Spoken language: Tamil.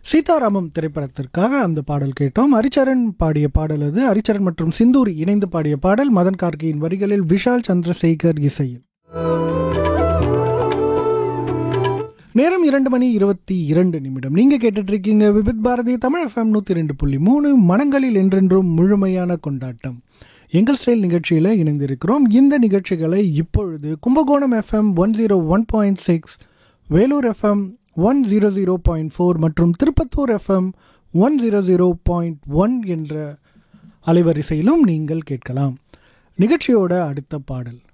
சீதாராமம் திரைப்படத்திற்காக அந்த பாடல் கேட்டோம் ஹரிச்சரன் பாடிய பாடல் அது ஹரிச்சரன் மற்றும் சிந்தூரி இணைந்து பாடிய பாடல் மதன் கார்கியின் வரிகளில் விஷால் சந்திரசேகர் இசையில் நேரம் இரண்டு மணி இருபத்தி இரண்டு நிமிடம் நீங்க கேட்டுட்டு இருக்கீங்க விபித் பாரதி தமிழ் எஃப்எம் நூத்தி ரெண்டு புள்ளி மூணு மனங்களில் என்றென்றும் முழுமையான கொண்டாட்டம் எங்கள் ஸ்டைல் நிகழ்ச்சியில் இணைந்திருக்கிறோம் இந்த நிகழ்ச்சிகளை இப்பொழுது Kumbakonam FM one zero one point six Vellore FM one zero zero point four மற்றும் Tirupattur FM one zero zero point one என்ற அலைவரிசையிலும் நீங்கள் கேட்கலாம் நிகழ்ச்சியோட அடுத்த பாடல்